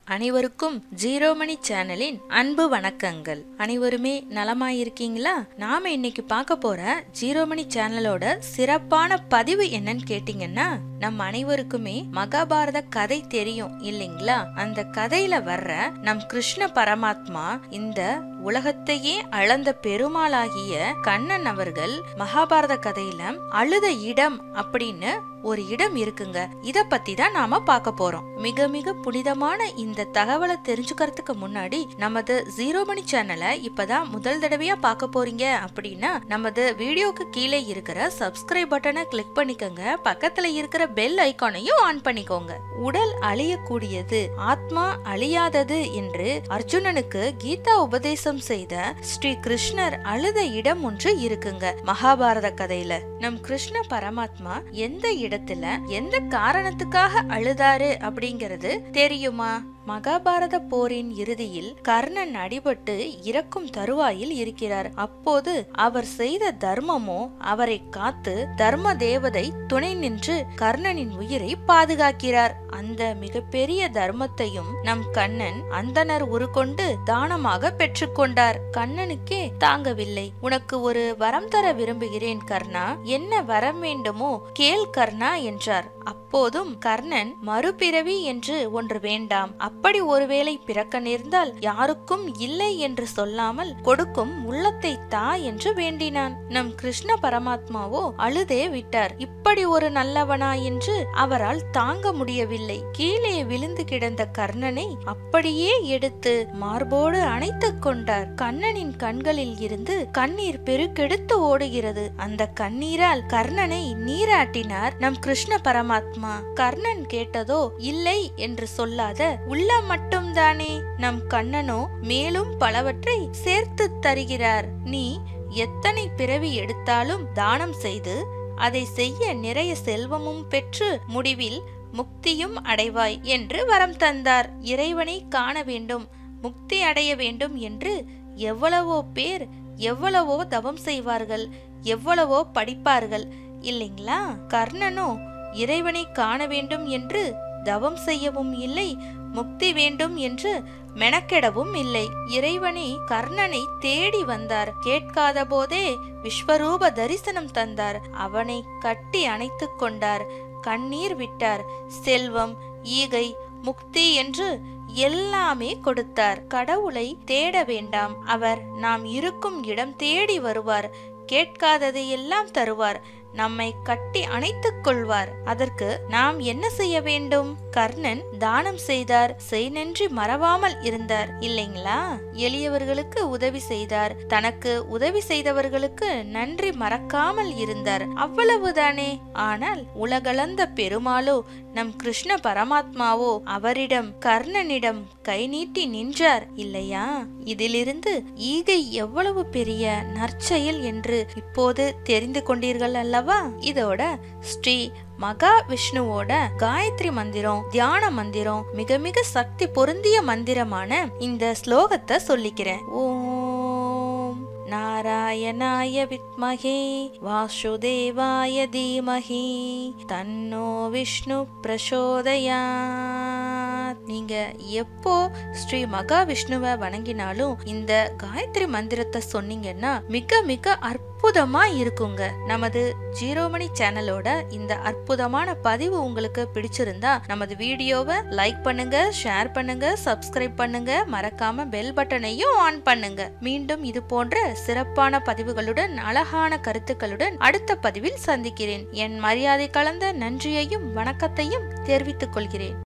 அனைவருக்கும் ஜீரோ மணி சேனலின் அன்பு வணக்கங்கள் அனைவருமே நலமாயிருக்கீங்களா நாம இன்னைக்கு பார்க்க போற ஜீரோ மணி சேனலோட சிறப்பான பதிவு என்னன்னு கேட்டீங்கன்னா நம் அனைவருக்குமே மகாபாரத கதை தெரியும் இல்லைங்களா அந்த கதையில வர்ற நம் கிருஷ்ண பரமாத்மா இந்த உலகத்தையே அளந்த பெருமாளாகிய கண்ணன் அவர்கள் மகாபாரத கதையில அழுத இடம் அப்படின்னு ஒரு இடம் இருக்குங்க இத பத்தி தான் நாம பார்க்க போறோம் மிக மிக புனிதமான இந்த தகவலை தெரிஞ்சுக்கிறதுக்கு முன்னாடி நமது ஜீரோ மணி சேனலை இப்பதான் முதல் தடவையா பார்க்க போறீங்க அப்படின்னா நமது வீடியோக்கு கீழே இருக்கிற சப்ஸ்கிரைப் பட்டனை கிளிக் பண்ணிக்கோங்க பக்கத்துல இருக்கிற பெல் ஐகானையும் ஆன் பண்ணிக்கோங்க உடல் அழியக்கூடியது ஆத்மா அழியாதது என்று அர்ஜுனனுக்கு கீதா உபதேசம் செய்த ஸ்ரீ கிருஷ்ணர் அழுத இடம் ஒன்று இருக்குங்க மகாபாரத கதையில நம் கிருஷ்ண பரமாத்மா எந்த இடத்துல எந்த காரணத்துக்காக அழுதாரு அப்படிங்கிறது தெரியுமா மகாபாரத போரின் இறுதியில் கர்ணன் அடிபட்டு இறக்கும் தருவாயில் இருக்கிறார் அப்போது அவர் செய்த தர்மமோ அவரை காத்து தர்ம தேவதை துணை நின்று கர்ணனின் உயிரை பாதுகாக்கிறார் அந்த மிகப்பெரிய தர்மத்தையும் நம் கண்ணன் அந்தனர் உருக்கொண்டு தானமாக பெற்றுக்கொண்டார் கண்ணனுக்கே தாங்கவில்லை உனக்கு ஒரு வரம் தர விரும்புகிறேன் கர்ணா என்ன வரம் வேண்டுமோ கேள் கர்ணா என்றார் அப்போதும் கர்ணன் மறுபிறவி என்று ஒன்று வேண்டாம் அப்படி ஒருவேளை பிறக்க நேர்ந்தால் யாருக்கும் இல்லை என்று சொல்லாமல் கொடுக்கும் உள்ளத்தை தா என்று வேண்டினான் நம் கிருஷ்ண பரமாத்மாவோ அழுதே விட்டார் இப்படி ஒரு நல்லவனா என்று அவரால் தாங்க முடியவில்லை கீழே விழுந்து கிடந்த கர்ணனை அப்படியே எடுத்து மார்போடு அணைத்துக் கொண்டார் கண்ணனின் கண்களில் இருந்து கண்ணீர் பெருக்கெடுத்து ஓடுகிறது அந்த கண்ணீரால் கர்ணனை நீராட்டினார் நம் கிருஷ்ண பரமாத்மா கர்ணன் கேட்டதோ இல்லை என்று சொல்லாத உள்ளம் மட்டும்தானே நம் கண்ணனோ மேலும் பலவற்றை சேர்த்து தருகிறார் நீ எத்தனை பிறவி எடுத்தாலும் தானம் செய்து அதை செய்ய நிறைய செல்வமும் பெற்று முடிவில் முக்தியும் அடைவாய் என்று வரம் தந்தார் இறைவனை காண வேண்டும் முக்தி அடைய வேண்டும் என்று எவ்வளவோ பேர் எவ்வளவோ தவம் செய்வார்கள் எவ்வளவோ படிப்பார்கள் இல்லைங்களா கர்ணனோ இறைவனை காண வேண்டும் என்று தவம் செய்யவும் இல்லை முக்தி வேண்டும் என்று மெனக்கெடவும் இல்லை இறைவனை கர்ணனை தேடி வந்தார் கேட்காத போதே விஸ்வரூப தரிசனம் தந்தார் அவனை கட்டி அணைத்துக் கொண்டார் கண்ணீர் விட்டார் செல்வம் ஈகை முக்தி என்று எல்லாமே கொடுத்தார் கடவுளை தேட வேண்டாம் அவர் நாம் இருக்கும் இடம் தேடி வருவார் கேட்காததை எல்லாம் தருவார் நம்மை கட்டி அணைத்துக் கொள்வார் அதற்கு நாம் என்ன செய்ய வேண்டும் கர்ணன் தானம் செய்தார் செய் நன்றி மறவாமல் இருந்தார் இல்லைங்களா எளியவர்களுக்கு உதவி செய்தார் தனக்கு உதவி செய்தவர்களுக்கு நன்றி மறக்காமல் இருந்தார் அவ்வளவுதானே ஆனால் உலகளந்த பெருமாளோ நம் கிருஷ்ண பரமாத்மாவோ அவரிடம் கர்ணனிடம் கை நீட்டி நின்றார் இல்லையா இதிலிருந்து ஈகை எவ்வளவு பெரிய நற்செயல் என்று இப்போது தெரிந்து கொண்டீர்கள் அல்லவா இதோட ஸ்ரீ மகா விஷ்ணுவோட காயத்ரி மந்திரம் தியான மந்திரம் மிக மிக சக்தி பொருந்திய மந்திரமான இந்த ஸ்லோகத்தை சொல்லிக்கிறேன் ஓம் நாராயணாய வித்மகே வாசுதேவாய தீமஹி தன்னோ விஷ்ணு பிரசோதயாத் நீங்க எப்போ ஸ்ரீ மகா விஷ்ணுவை வணங்கினாலும் இந்த காயத்ரி மந்திரத்தை சொன்னீங்கன்னா மிக மிக அற்புதமா இருக்குங்க நமது ஜீரோ மணி சேனலோட இந்த அற்புதமான பதிவு உங்களுக்கு பிடிச்சிருந்தா நமது வீடியோவை லைக் பண்ணுங்க ஷேர் பண்ணுங்க சப்ஸ்கிரைப் பண்ணுங்க மறக்காம பெல் பட்டனையும் ஆன் பண்ணுங்க மீண்டும் இது போன்ற சிறப்பான பதிவுகளுடன் அழகான கருத்துக்களுடன் அடுத்த பதிவில் சந்திக்கிறேன் என் மரியாதை கலந்த நன்றியையும் வணக்கத்தையும் தெரிவித்துக் கொள்கிறேன்